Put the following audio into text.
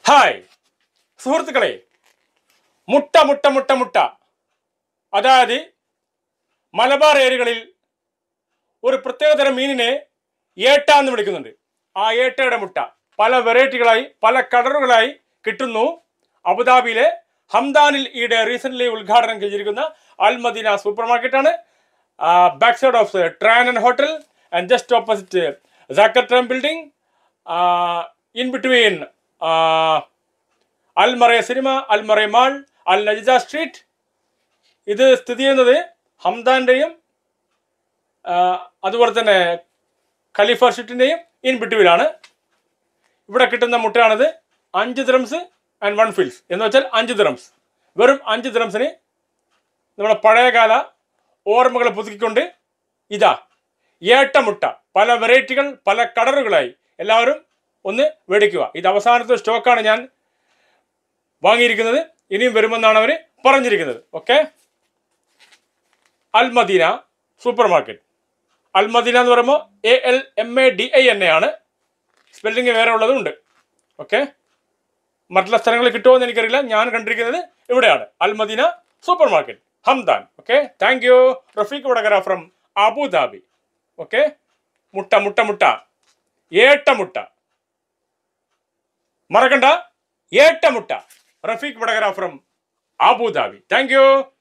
hi സുഹൃത്തുക്കളെ മുട്ട മുട്ട മുട്ട മുട്ട അതായത് മലബാർ ഏരിയകളിൽ ഒരു പ്രത്യേകതരം മീനിനെ ഏട്ട എന്ന് വിളിക്കുന്നുണ്ട് ആ ഏട്ടയുടെ മുട്ട പല വെറൈറ്റികളായി പല കളറുകളായി കിട്ടുന്നു അബുദാബിയിലെ ഹംദാനിൽ ഈയിടെ റീസെന്റ് ഉദ്ഘാടനം ചെയ്തിരിക്കുന്ന അൽ മദീന സൂപ്പർ മാർക്കറ്റാണ് back side of tram and hotel and just opposite ജാക്കർ ട്രാം ബിൽഡിംഗ് ഇൻ ബിറ്റ്വീൻ അൽമറയ സിനിമ അൽമറയ മാൾ അൽ നജിദ സ്ട്രീറ്റ് ഇത് സ്ഥിതി ചെയ്യുന്നത് ഹംദാന്റെയും അതുപോലെ തന്നെ ഖലീഫ സ്ട്രീറ്റിൻ്റെയും ഇൻ ബിറ്റ്വീനാണ് ഇവിടെ കിട്ടുന്ന മുട്ടയാണിത് അഞ്ച് ദ്രംസ് ആൻഡ് വൺ ഫിൽസ് എന്ന് വെച്ചാൽ അഞ്ച് ദ്രംസ് വെറും അഞ്ച് ദ്രംസിന് നമ്മുടെ പഴയകാല ഓർമ്മകൾ പുതുക്കിക്കൊണ്ട് ഇതാ ഏട്ടമുട്ട പല വെറൈറ്റികൾ പല കളറുകളായി എല്ലാവരും ഒന്ന് മേടിക്കുക ഇത് അവസാനത്തെ സ്റ്റോക്കാണ് ഞാൻ വാങ്ങിയിരിക്കുന്നത് ഇനിയും വരുമെന്നാണ് അവർ പറഞ്ഞിരിക്കുന്നത് okay Al Madina super market Al Madina എന്ന് പറയുമ്പോൾ A L M A D I N A ആണ് സ്പെല്ലിംഗ് വേറെ ഉള്ളതും ഉണ്ട് ഓക്കെ മറ്റുള്ള സ്ഥലങ്ങളിൽ കിട്ടുമോ എന്ന് എനിക്കറിയില്ല ഞാൻ കണ്ടിരിക്കുന്നത് ഇവിടെയാണ് Al Madina super market Hamdan okay thank you Rafeeq Vadakara from Abu Dhabi okay മുട്ട മുട്ട മുട്ട ഏട്ട മുട്ട മറക്കണ്ട ഏട്ട മുട്ട Rafeeq Vadakara from Abu Dhabi thank U